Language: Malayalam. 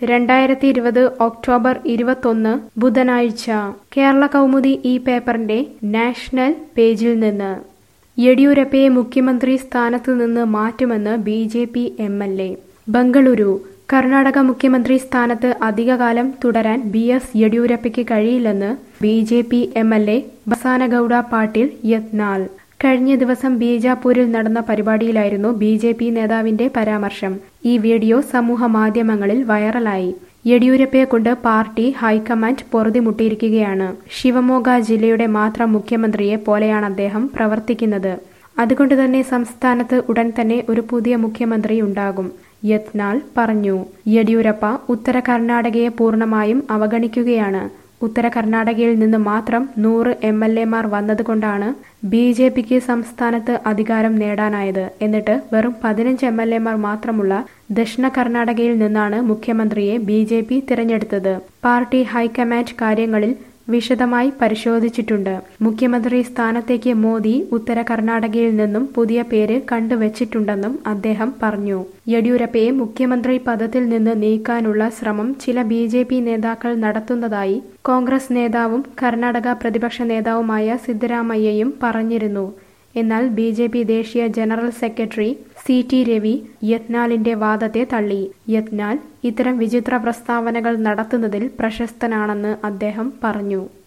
രണ്ടായിരത്തി ഇരുപത് ഒക്ടോബർ ഇരുപത്തൊന്ന് ബുധനാഴ്ച കേരള കൗമുദി ഈ പേപ്പറിന്റെ നാഷണൽ പേജിൽ നിന്ന് യെഡിയൂരപ്പയെ മുഖ്യമന്ത്രി സ്ഥാനത്തു നിന്ന് മാറ്റുമെന്ന് B J P M L A Bengaluru Karnataka മുഖ്യമന്ത്രി സ്ഥാനത്ത് അധികകാലം തുടരാൻ ബി എസ് യെഡിയൂരപ്പയ്ക്ക് കഴിയില്ലെന്ന് B J P M L A Basanagouda Patil Yatnal കഴിഞ്ഞ ദിവസം ബീജാപൂരിൽ നടന്ന പരിപാടിയിലായിരുന്നു ബി ജെ പി നേതാവിന്റെ പരാമർശം ഈ വീഡിയോ സമൂഹ മാധ്യമങ്ങളിൽ വൈറലായി യെഡിയൂരപ്പയെ കൊണ്ട് പാർട്ടി ഹൈക്കമാൻഡ് പൊറുതിമുട്ടിയിരിക്കുകയാണ് ശിവമോഗ ജില്ലയുടെ മാത്രം മുഖ്യമന്ത്രിയെ പോലെയാണ് അദ്ദേഹം പ്രവർത്തിക്കുന്നത് അതുകൊണ്ട് തന്നെ സംസ്ഥാനത്ത് ഉടൻ തന്നെ ഒരു പുതിയ മുഖ്യമന്ത്രി ഉണ്ടാകും യത്നാൾ പറഞ്ഞു യെഡിയൂരപ്പ ഉത്തര കർണാടകയെ പൂർണ്ണമായും അവഗണിക്കുകയാണ് ഉത്തര കർണാടകയിൽ നിന്ന് മാത്രം നൂറ് എം എൽ എമാർ വന്നതുകൊണ്ടാണ് ബി ജെ പിക്ക് സംസ്ഥാനത്ത് അധികാരം നേടാനായത് എന്നിട്ട് വെറും പതിനഞ്ച് എം എൽ എമാർ മാത്രമുള്ള ദക്ഷിണ കർണാടകയിൽ നിന്നാണ് മുഖ്യമന്ത്രിയെ ബി ജെ പി തിരഞ്ഞെടുത്തത് പാർട്ടി ഹൈക്കമാൻഡ് കാര്യങ്ങളിൽ വിശദമായി പരിശോധിച്ചിട്ടുണ്ട് മുഖ്യമന്ത്രി സ്ഥാനത്തേക്ക് മോദി ഉത്തര കർണാടകയിൽ നിന്നും പുതിയ പേര് കണ്ടുവച്ചിട്ടുണ്ടെന്നും അദ്ദേഹം പറഞ്ഞു യെഡിയൂരപ്പയെ മുഖ്യമന്ത്രി പദത്തിൽ നിന്ന് നീക്കാനുള്ള ശ്രമം ചില ബി ജെ പി നേതാക്കൾ നടത്തുന്നതായി കോൺഗ്രസ് നേതാവും കർണാടക പ്രതിപക്ഷ നേതാവുമായ സിദ്ധരാമയ്യയും പറഞ്ഞിരുന്നു എന്നാൽ ബി ജെ പി ദേശീയ general secretary C T Ravi യത്നാലിന്റെ വാദത്തെ തള്ളി യത്നാൽ ഇത്തരം വിചിത്ര പ്രസ്താവനകൾ നടത്തുന്നതിൽ പ്രശസ്തനാണെന്ന് അദ്ദേഹം പറഞ്ഞു